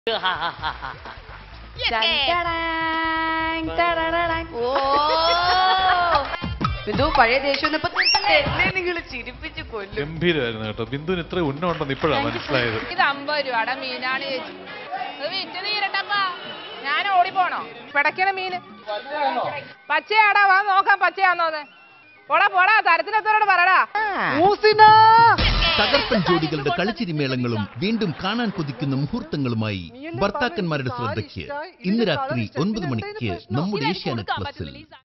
ബിന്ദു പഴയ ദേഷ്യം ഒന്നും ഇപ്പൊ തീർക്കല്ലേ എന്നെ നിങ്ങൾ ചിരിപ്പിച്ച് കൊല്ലും ഗംഭീരമായിരുന്നു കേട്ടോ ബിന്ദുവിന് ഇത്ര ഉന്നം ഉണ്ടെന്ന് ഇപ്പോഴാണ് മനസ്സിലായത് ഇത് അമ്പത് രൂപയുടെ മീനാണ് ചേച്ചി ഇത് വിറ്റ് തീരട്ടപ്പാ ഞാൻ ഓടിപ്പോണോ പിടയ്ക്കണ മീന് പച്ചയാടാ വാ നോക്കാം പച്ചയാന്നോന്ന് പോടാ പോടാ തരത്തിനെത്തോട് പറടാ തകർപ്പൻ ജോഡികളുടെ കളിച്ചിരിമേളങ്ങളും വീണ്ടും കാണാൻ കൊതിക്കുന്ന മുഹൂർത്തങ്ങളുമായി ഭർത്താക്കന്മാരുടെ ശ്രദ്ധയ്ക്ക് ഇന്ന് രാത്രി ഒൻപത് മണിക്ക് നമ്മുടെ ഏഷ്യാനെറ്റ് പ്ലസിൽ